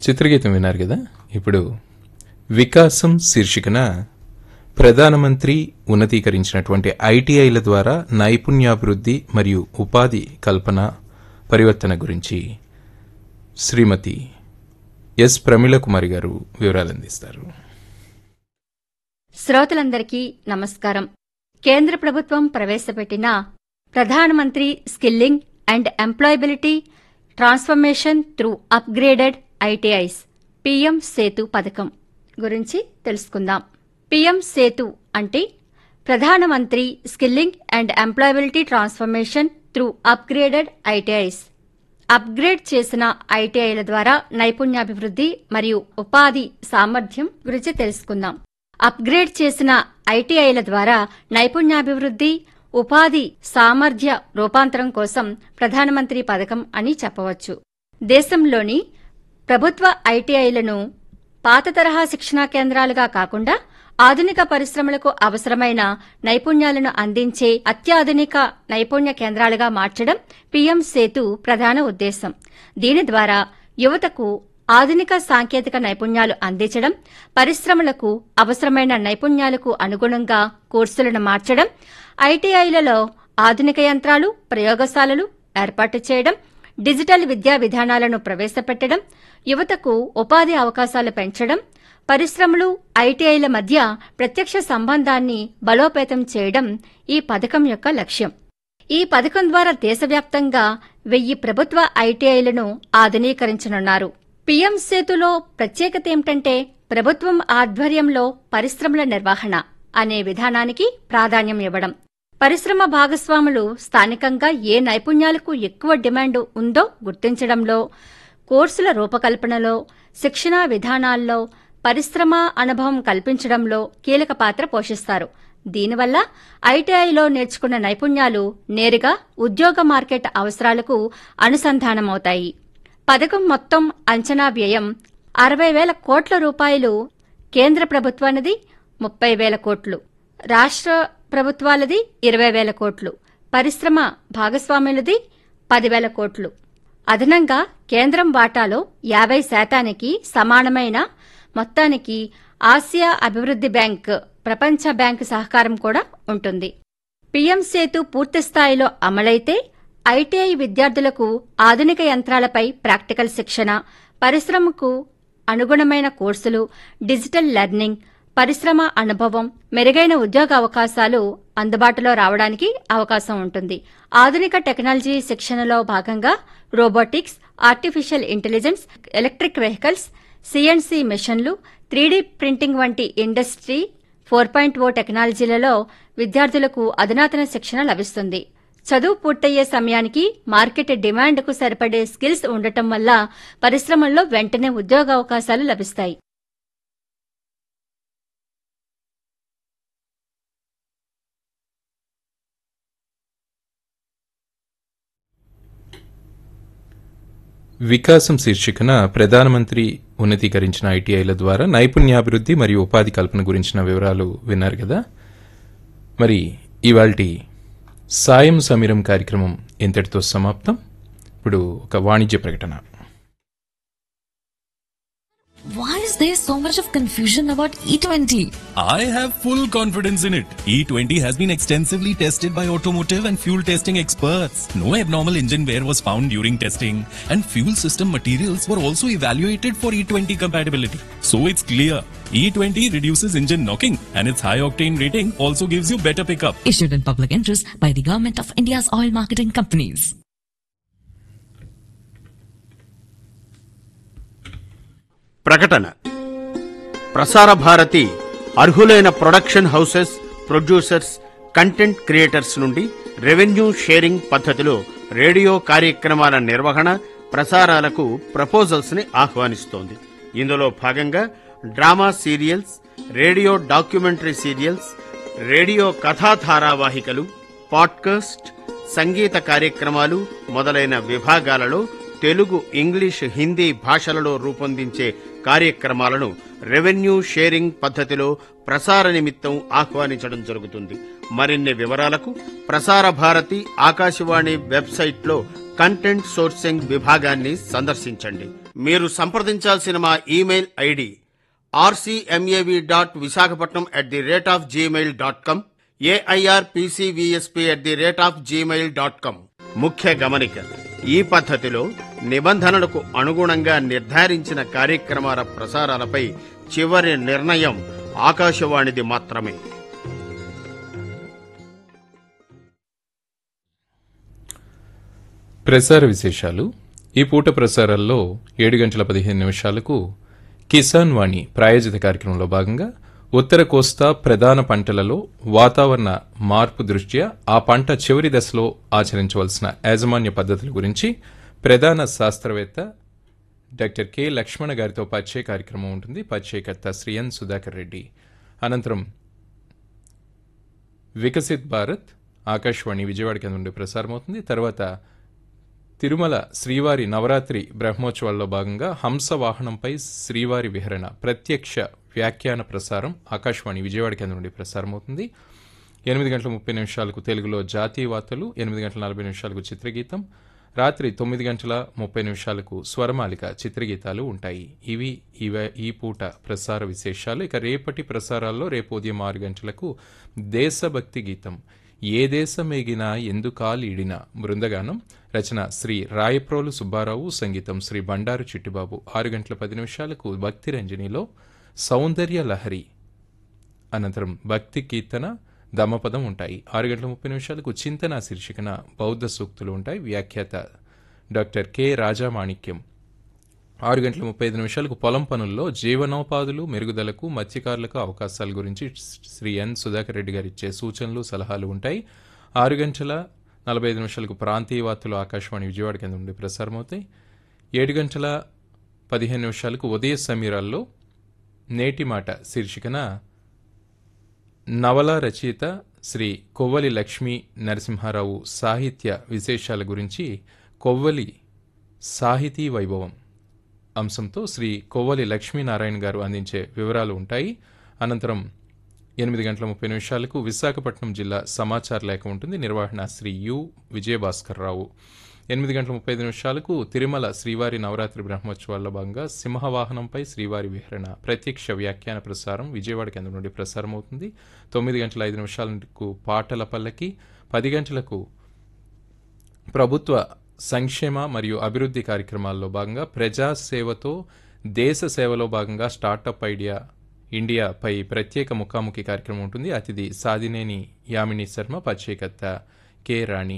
చిత్రగీతం విన్నారు కదా ఇప్పుడు వికాసం శీర్షికన ప్రధానమంత్రి ఉన్నతీకరించినటువంటి ఐటీఐల ద్వారా నైపుణ్యాభివృద్ధి మరియు ఉపాధి కల్పన పరివర్తన గురించి శ్రీమతి ఎస్ ప్రమీల కుమారి గారు వివరాలు అందిస్తారు శ్రోతలందరికీ నమస్కారం కేంద్ర ప్రభుత్వం ప్రవేశపెట్టిన ప్రధానమంత్రి skilling and employability transformation through upgraded ITIs PM Setu పథకం గురించి తెలుసుకుందాం పీఎం సేతు అంటే ప్రధానమంత్రి skilling and employability transformation through upgraded ITIs upgrade చేసిన ఐటీఐల ద్వారా నైపుణ్యాభివృద్ధి మరియు ఉపాధి సామర్థ్యం గురించి తెలుసుకుందాం అప్గ్రేడ్ చేసిన ఐటీఐల ద్వారా నైపుణ్యాభివృద్ధి ఉపాధి సామర్థ్య రూపాంతరం కోసం ప్రధానమంత్రి పథకం అని చెప్పవచ్చు దేశంలోని ప్రభుత్వ ఐటీఐలను పాత తరహా శిక్షణా కేంద్రాలుగా కాకుండా ఆధునిక పరిశ్రమలకు అవసరమైన నైపుణ్యాలను అందించే అత్యాధునిక నైపుణ్య కేంద్రాలుగా మార్చడం పీఎం సేతు ప్రధాన ఉద్దేశం దీని ద్వారా యువతకు ఆధునిక సాంకేతిక నైపుణ్యాలు అందించడం పరిశ్రమలకు అవసరమైన నైపుణ్యాలకు అనుగుణంగా కోర్సులను మార్చడం ఐటీఐలలో ఆధునిక యంత్రాలు ప్రయోగశాలలు ఏర్పాటు చేయడం డిజిటల్ విద్యా విధానాలను ప్రవేశపెట్టడం యువతకు ఉపాధి అవకాశాలు పెంచడం పరిశ్రమలు ఐటీఐల మధ్య ప్రత్యక్ష సంబంధాన్ని బలోపేతం చేయడం ఈ పథకం యొక్క లక్ష్యం ఈ పథకం ద్వారా దేశవ్యాప్తంగా వెయ్యి ప్రభుత్వ ఐటీఐలను ఆధునీకరించనున్నారు పీఎం సేతులో ప్రత్యేకత ఏమిటంటే ప్రభుత్వం ఆధ్వర్యంలో పరిశ్రమల నిర్వహణ అనే విధానానికి ప్రాధాన్యం ఇవ్వడం పరిశ్రమ భాగస్వాములు స్థానికంగా ఏ నైపుణ్యాలకు ఎక్కువ డిమాండ్ ఉందో గుర్తించడంలో కోర్సుల రూపకల్పనలో శిక్షణా విధానాల్లో పరిశ్రమ అనుభవం కల్పించడంలో కీలక పాత్ర పోషిస్తారు దీనివల్ల ఐటీఐలో నేర్చుకున్న నైపుణ్యాలు నేరుగా ఉద్యోగ మార్కెట్ అవసరాలకు అనుసంధానమవుతాయి పథకం మొత్తం అంచనా వ్యయం అరవై వేల కోట్ల రూపాయలు కేంద్ర ప్రభుత్వానిది ముప్పై వేల కోట్లు రాష్ట్ర ప్రభుత్వాలది ఇరవై వేల కోట్లు పరిశ్రమ భాగస్వాములది పదివేల కోట్లు అదనంగా కేంద్రం వాటాలో యాభై శాతానికి సమానమైన మొత్తానికి ఆసియా అభివృద్ధి బ్యాంక్ ప్రపంచ బ్యాంక్ సహకారం కూడా ఉంటుంది పీఎం సేతు పూర్తిస్థాయిలో అమలైతే ఐటీఐ విద్యార్థులకు ఆధునిక యంత్రాలపై ప్రాక్టికల్ శిక్షణ పరిశ్రమకు అనుగుణమైన కోర్సులు డిజిటల్ లెర్నింగ్ పరిశ్రమ అనుభవం మెరుగైన ఉద్యోగ అవకాశాలు అందుబాటులో రావడానికి అవకాశం ఉంటుంది ఆధునిక టెక్నాలజీ శిక్షణలో భాగంగా robotics artificial intelligence electric vehicles CNC మిషన్లు త్రీడీ ప్రింటింగ్ వంటి ఇండస్ట్రీ ఫోర్ పాయింట్ ఓ టెక్నాలజీలలో విద్యార్థులకు అధునాతన శిక్షణ లభిస్తుంది చదువు పూర్తయ్యే సమయానికి మార్కెట్ డిమాండ్కు సరిపడే స్కిల్స్ ఉండటం వల్ల పరిశ్రమల్లో వెంటనే ఉద్యోగావకాశాలు లభిస్తాయి వికాసం శీర్షికన ప్రధానమంత్రి ఉన్నతీకరించిన ఐటీఐల ద్వారా నైపుణ్యాభివృద్ధి మరియు ఉపాధి కల్పన గురించిన వివరాలు విన్నారు కదా మరి ఇవాల్టి సాయం సమీరం కార్యక్రమం ఇంతటితో సమాప్తం ఇప్పుడు ఒక వాణిజ్య ప్రకటన Why is there so much of confusion about E20? I have full confidence in it. E20 has been extensively tested by automotive and fuel testing experts. No abnormal engine wear was found during testing, and fuel system materials were also evaluated for E20 compatibility. So it's clear. E20 reduces engine knocking, and its high octane rating also gives you better pickup. Issued in public interest by the Government of India's oil marketing companies. ప్రకటన ప్రసార భారతి అర్హులైన production houses producers content creators నుండి revenue sharing పద్ధతిలో radio కార్యక్రమాల నిర్వహణ ప్రసారాలకు proposals ని ఆహ్వానిస్తోంది ఇందులో భాగంగా drama serials radio documentary serials radio కథా ధారావాహికలు పాడ్కాస్ట్ సంగీత కార్యక్రమాలు మొదలైన విభాగాలలో తెలుగు ఇంగ్లీష్ హిందీ భాషలలో రూపొందించే కార్యక్రమాలను రెవెన్యూ షేరింగ్ పద్ధతిలో ప్రసార నిమిత్తం ఆహ్వానించడం జరుగుతుంది మరిన్ని వివరాలకు ప్రసార భారతి ఆకాశవాణి వెబ్సైట్లో కంటెంట్ సోర్సింగ్ విభాగాన్ని సందర్శించండి మీరు సంప్రదించాల్సిన మా email ID RCMAV dot Visakhapatnam at the rate of Gmail dot com AIRPCVSP at the rate of Gmail dot com ముఖ్య గమనిక ఈ పద్ధతిలో నిబంధనలకు అనుగుణంగా నిర్ధారించిన కార్యక్రమాల ప్రసారాలపై చివరి నిర్ణయం ఆకాశవాణిది మాత్రమే ప్రసార విశేషాలు ఈ పూట ప్రసారాల్లో ఏడు గంటల పదిహేను నిమిషాలకు కిసాన్ వాణి ప్రాయోజిత కార్యక్రమంలో భాగంగా ఉత్తర కోస్తా ప్రధాన పంటలలో వాతావరణ మార్పు దృష్ట్యా ఆ పంట చివరి దశలో ఆచరించవలసిన యాజమాన్య పద్ధతుల గురించి ప్రధాన శాస్త్రవేత్త డాక్టర్ కె లక్ష్మణ గారితో పరిచయ కార్యక్రమం ఉంటుంది పరిచయకర్త శ్రీ ఎన్ సుధాకర్ రెడ్డి అనంతరం వికసిత్ భారత్ ఆకాశవాణి విజయవాడ కేంద్రం నుండి ప్రసారమవుతుంది తర్వాత తిరుమల శ్రీవారి నవరాత్రి బ్రహ్మోత్సవాల్లో భాగంగా హంస వాహనంపై శ్రీవారి విహరణ ప్రత్యక్ష వ్యాఖ్యాన ప్రసారం ఆకాశవాణి విజయవాడ కేంద్రం నుండి ప్రసారమవుతుంది ఎనిమిది గంటల ముప్పై నిమిషాలకు తెలుగులో జాతీయ వార్తలు ఎనిమిది గంటల నలభై నిమిషాలకు చిత్రగీతం రాత్రి తొమ్మిది గంటల ముప్పై నిమిషాలకు స్వరమాలిక చిత్రగీతాలు ఉంటాయి ఇవి ఇవ ఈ పూట ప్రసార విశేషాలు ఇక రేపటి ప్రసారాల్లో రేపు ఉదయం ఆరు గంటలకు దేశభక్తి గీతం ఏ దేశమేగినా ఎందుకాలీడినా బృందగానం రచన శ్రీ రాయప్రోలు సుబ్బారావు సంగీతం శ్రీ బండారు చిట్టిబాబు ఆరు గంటల పది నిమిషాలకు భక్తి రంజనిలో సౌందర్య లహరి అనంతరం భక్తి కీర్తన దమపదం ఉంటాయి ఆరు గంటల ముప్పై నిమిషాలకు చింతన శీర్షికన బౌద్ధ సూక్తులు ఉంటాయి వ్యాఖ్యాత డాక్టర్ కె రాజామాణిక్యం ఆరు గంటల ముప్పై ఐదు నిమిషాలకు పొలం పనుల్లో జీవనోపాధులు మెరుగుదలకు మత్స్యకారులకు అవకాశాల గురించి శ్రీ ఎన్ సుధాకర్ రెడ్డి గారు ఇచ్చే సూచనలు సలహాలు ఉంటాయి ఆరు గంటల నలభై ఐదు నిమిషాలకు ప్రాంతీయ వార్తలు ఆకాశవాణి విజయవాడ కేంద్రం నుండి ప్రసారమవుతాయి ఏడు గంటల పదిహేను నిమిషాలకు ఉదయ సమీరాల్లో నేటి మాట శీర్షికన నవల రచయిత శ్రీ కొవ్వలి లక్ష్మీ నరసింహారావు సాహిత్య విశేషాల గురించి కొవ్వలి సాహితీ వైభవం అంశంతో శ్రీ కొవ్వలి లక్ష్మీనారాయణ గారు అందించే వివరాలు ఉంటాయి అనంతరం ఎనిమిది గంటల ముప్పై నిమిషాలకు విశాఖపట్నం జిల్లా సమాచార లేఖ ఉంటుంది నిర్వహణ శ్రీ యు విజయభాస్కర్ రావు ఎనిమిది గంటల ముప్పై ఐదు నిమిషాలకు తిరుమల శ్రీవారి నవరాత్రి బ్రహ్మోత్సవాల్లో భాగంగా సింహవాహనంపై శ్రీవారి విహరణ ప్రత్యక్ష వ్యాఖ్యాన ప్రసారం విజయవాడ కేంద్రం నుండి ప్రసారం అవుతుంది తొమ్మిది గంటల ఐదు నిమిషాలకు పాటల పల్లకి పది గంటలకు ప్రభుత్వ సంక్షేమ మరియు అభివృద్ధి కార్యక్రమాల్లో భాగంగా ప్రజాసేవతో దేశ సేవలో భాగంగా స్టార్టప్ ఐడియా ఇండియాపై ప్రత్యేక ముఖాముఖి కార్యక్రమం ఉంటుంది అతిథి సాదినేని యామిని శర్మ పరిచయకర్త కె రాణి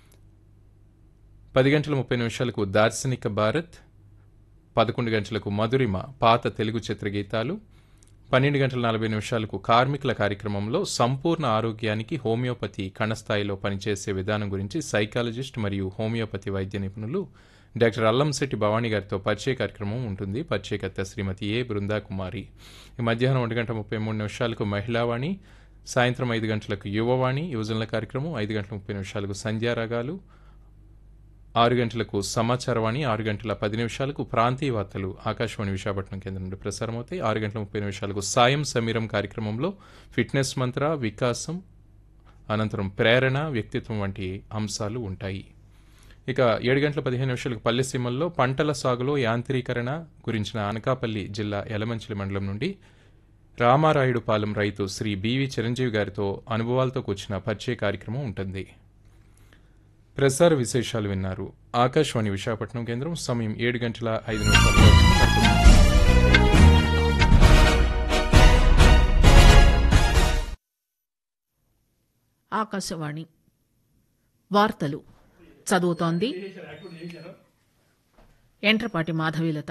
పది గంటల ముప్పై నిమిషాలకు దార్శనిక భారత్ పదకొండు గంటలకు మధురిమ పాత తెలుగు చిత్రగీతాలు పన్నెండు గంటల నలభై నిమిషాలకు కార్మికుల కార్యక్రమంలో సంపూర్ణ ఆరోగ్యానికి హోమియోపతి కణస్థాయిలో పనిచేసే విధానం గురించి సైకాలజిస్ట్ మరియు హోమియోపతి వైద్య నిపుణులు డాక్టర్ అల్లంశెట్టి భవానీ గారితో పరిచయ కార్యక్రమం ఉంటుంది పరిచయకర్త శ్రీమతి ఏ బృందా కుమారి ఈ మధ్యాహ్నం ఒంటి గంట ముప్పై మూడు నిమిషాలకు మహిళావాణి సాయంత్రం ఐదు గంటలకు యువవాణి యువజనుల కార్యక్రమం ఐదు గంటల ముప్పై నిమిషాలకు సంధ్యారాగాలు ఆరు గంటలకు సమాచారవాణి ఆరు గంటల పది నిమిషాలకు ప్రాంతీయ వార్తలు ఆకాశవాణి విశాఖపట్నం కేంద్రం నుండి ప్రసారమవుతాయి ఆరు గంటల ముప్పై నిమిషాలకు సాయం సమీరం కార్యక్రమంలో ఫిట్నెస్ మంత్ర వికాసం అనంతరం ప్రేరణ వ్యక్తిత్వం వంటి అంశాలు ఉంటాయి ఇక ఏడు గంటల పదిహేను నిమిషాలకు పల్లెసీమల్లో పంటల సాగులో యాంత్రీకరణ గురించిన అనకాపల్లి జిల్లా యలమంచిలి మండలం నుండి రామారాయుడుపాలెం రైతు శ్రీ బివి చిరంజీవి గారితో అనుభవాలతో కూర్చిన పరిచయ కార్యక్రమం ఉంటుంది ప్రసార విశేషాలు విన్నారు ఆకాశవాణి విశాఖపట్నం కేంద్రం సమయం ఏడు గంటల ఐదు నిమిషాలు ఆకాశవాణి వార్తలు చదువుతోంది ఎంట్రపాటి మాధవీలత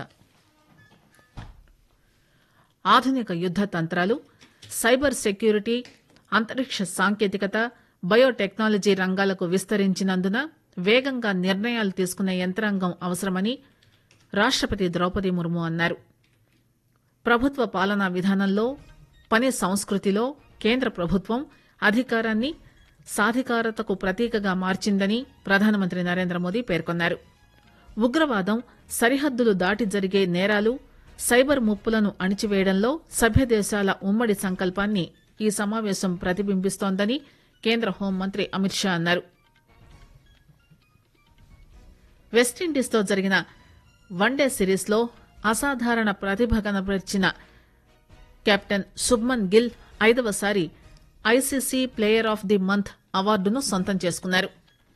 ఆధునిక యుద్ధ తంత్రాలు సైబర్ సెక్యూరిటీ అంతరిక్ష సాంకేతికత బయోటెక్నాలజీ రంగాలకు విస్తరించినందున వేగంగా నిర్ణయాలు తీసుకునే యంత్రాంగం అవసరమని రాష్టపతి ద్రౌపది ముర్ము అన్నారు ప్రభుత్వ పాలనా విధానంలో పని సంస్కృతిలో కేంద్ర ప్రభుత్వం అధికారాన్ని సాధికారతకు ప్రతీకగా మార్చిందని ప్రధానమంత్రి నరేంద్ర మోదీ పేర్కొన్నారు ఉగ్రవాదం సరిహద్దులు దాటి జరిగే నేరాలు సైబర్ ముప్పులను అణిచివేయడంలో సభ్య దేశాల ఉమ్మడి సంకల్పాన్ని ఈ సమావేశం ప్రతిబింబిస్తోందని కేంద్ర హోంమంత్రి అమిత్ షా అన్నారు వెస్టిండీస్తో జరిగిన వన్డే సిరీస్లో అసాధారణ ప్రతిభ కనబరిచిన కెప్టెన్ శుభ్మన్ గిల్ ఐదవసారి ICC player of the month అవార్డును సొంతం చేసుకున్నారు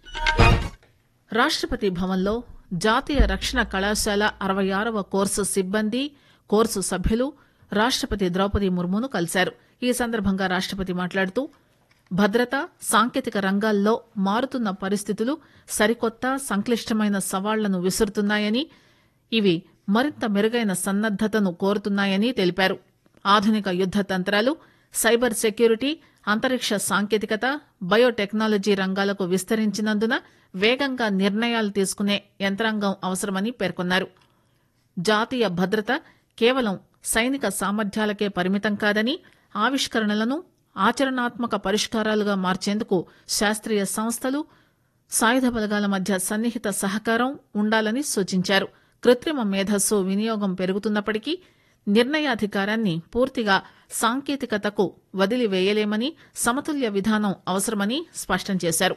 రాష్ట్రపతి భవన్లో జాతీయ రక్షణ కళాశాల అరవై ఆరవ కోర్సు సిబ్బంది కోర్సు సభ్యులు రాష్ట్రపతి ద్రౌపది ముర్మును కలిశారు ఈ సందర్భంగా రాష్ట్రపతి మాట్లాడుతూ భద్రత సాంకేతిక రంగాల్లో మారుతున్న పరిస్థితులు సరికొత్త సంక్లిష్టమైన సవాళ్లను విసురుతున్నాయని ఇవి మరింత మెరుగైన సన్నద్దతను కోరుతున్నాయని తెలిపారు ఆధునిక యుద్ద తంత్రాలు సైబర్ సెక్యూరిటీ అంతరిక్ష సాంకేతికత బయోటెక్నాలజీ రంగాలకు విస్తరించినందున వేగంగా నిర్ణయాలు తీసుకునే యంత్రాంగం అవసరమని పేర్కొన్నారు జాతీయ భద్రత కేవలం సైనిక సామర్థ్యాలకే పరిమితం కాదని ఆవిష్కరణలను ఆచరణాత్మక పరిష్కారాలుగా మార్చేందుకు శాస్త్రీయ సంస్థలు సాయుధ బలగాల మధ్య సన్నిహిత సహకారం ఉండాలని సూచించారు కృత్రిమ మేధస్సు వినియోగం పెరుగుతున్నప్పటికీ నిర్ణయాధికారాన్ని పూర్తిగా సాంకేతికతకు వదిలివేయలేమని సమతుల్య విధానం అవసరమని స్పష్టం చేశారు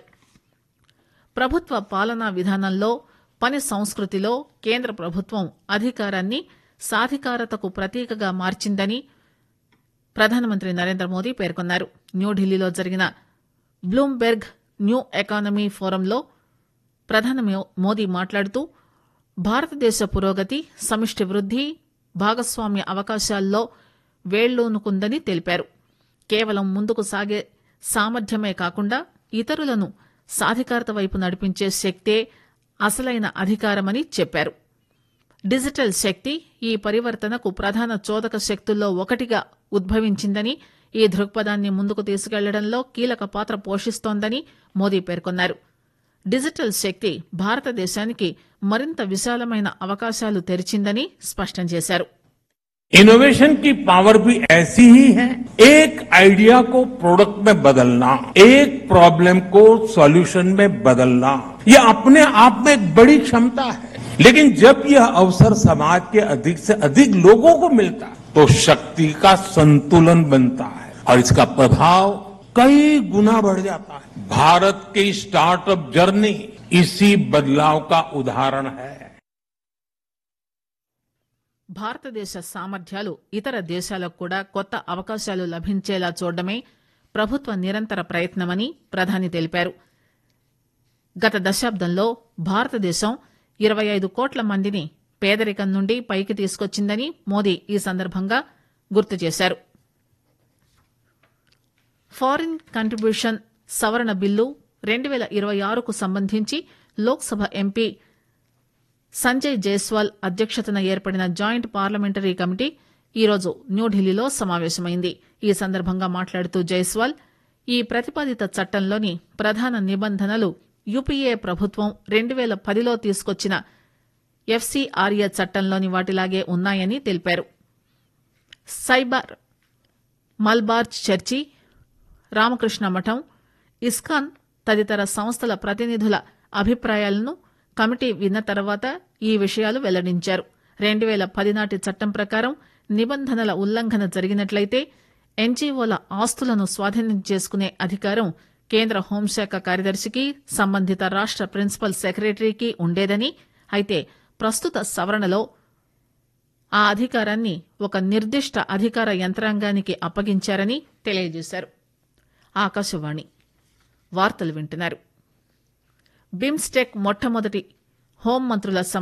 ప్రభుత్వ పాలనా విధానంలో పని సంస్కృతిలో కేంద్ర ప్రభుత్వం అధికారాన్ని సాధికారతకు ప్రతీకగా మార్చిందని ప్రధానమంత్రి నరేంద్ర మోదీ పేర్కొన్నారు న్యూఢిల్లీలో జరిగిన బ్లూంబెర్గ్ న్యూ ఎకానమీ ఫోరంలో ప్రధాని మోదీ మాట్లాడుతూ భారతదేశ పురోగతి సమిష్టి వృద్ది భాగస్వామ్య అవకాశాల్లో వేళ్లూనుకుందని తెలిపారు కేవలం ముందుకు సాగే సామర్థ్యమే కాకుండా ఇతరులను సాధికారత వైపు నడిపించే శక్తే అసలైన అధికారమని చెప్పారు డిజిటల్ శక్తి ఈ పరివర్తనకు ప్రధాన చోదక శక్తుల్లో ఒకటిగా ఉద్భవించిందని ఈ దృక్పథాన్ని ముందుకు తీసుకెళ్లడంలో కీలక పాత్ర పోషిస్తోందని మోదీ పేర్కొన్నారు డిజిటల్ శక్తి భారతదేశానికి మరింత విశాలమైన అవకాశాలు తెరిచిందని స్పష్టం చేశారు इनोवेशन की पावर भी ऐसी ही है एक आइडिया को प्रोडक्ट में बदलना एक प्रॉब्लम को सॉल्यूशन में बदलना ये अपने आप में एक बड़ी क्षमता है लेकिन जब यह अवसर समाज के अधिक से अधिक लोगों को मिलता है तो शक्ति का संतुलन बनता है और इसका प्रभाव कई गुना बढ़ जाता है भारत की स्टार्टअप जर्नी इसी बदलाव का उदाहरण है భారతదేశ సామర్థ్యాలు ఇతర దేశాలకు కూడా కొత్త అవకాశాలు లభించేలా చూడడమే ప్రభుత్వ నిరంతర ప్రయత్నమని ప్రధాని తెలిపారు గత దశాబ్దంలో భారతదేశం ఇరవై ఐదు కోట్ల మందిని పేదరికం నుండి పైకి తీసుకొచ్చిందని మోదీ ఈ సందర్భంగా గుర్తు చేశారు ఫారిన్ కంట్రిబ్యూషన్ సవరణ బిల్లు రెండు వేల ఇరవై ఆరుకు సంబంధించి లోక్సభ ఎంపీ సంజయ్ జైస్వాల్ అధ్యక్షతన ఏర్పడిన జాయింట్ పార్లమెంటరీ కమిటీ ఈరోజు న్యూఢిల్లీలో సమావేశమైంది ఈ సందర్భంగా మాట్లాడుతూ జైస్వాల్ ఈ ప్రతిపాదిత చట్టంలోని ప్రధాన నిబంధనలు యూపీఏ ప్రభుత్వం రెండు వేల పదిలో తీసుకొచ్చిన ఎఫ్సీఆర్ఏ చట్టంలోని వాటిలాగే ఉన్నాయని తెలిపారు సైబర్ మల్బార్ చర్చి రామకృష్ణ మఠం ఇస్కాన్ తదితర సంస్థల ప్రతినిధుల అభిప్రాయాలను కమిటీ విన్న తర్వాత ఈ విషయాలు వెల్లడించారు రెండు వేల పది నాటి చట్టం ప్రకారం నిబంధనల ఉల్లంఘన జరిగినట్లయితే ఎన్జీఓల ఆస్తులను స్వాధీనం చేసుకునే అధికారం కేంద్ర హోంశాఖ కార్యదర్శికి సంబంధిత రాష్ట ప్రిన్సిపల్ సెక్రటరీకి ఉండేదని అయితే ప్రస్తుత సవరణలో ఆ అధికారాన్ని ఒక నిర్దిష్ట అధికార యంత్రాంగానికి అప్పగించారని తెలియజేశారు ఆకాశవాణి వార్తలు వింటున్నారు బిమ్స్టెక్ మొట్టమొదటి హోంమంత్రుల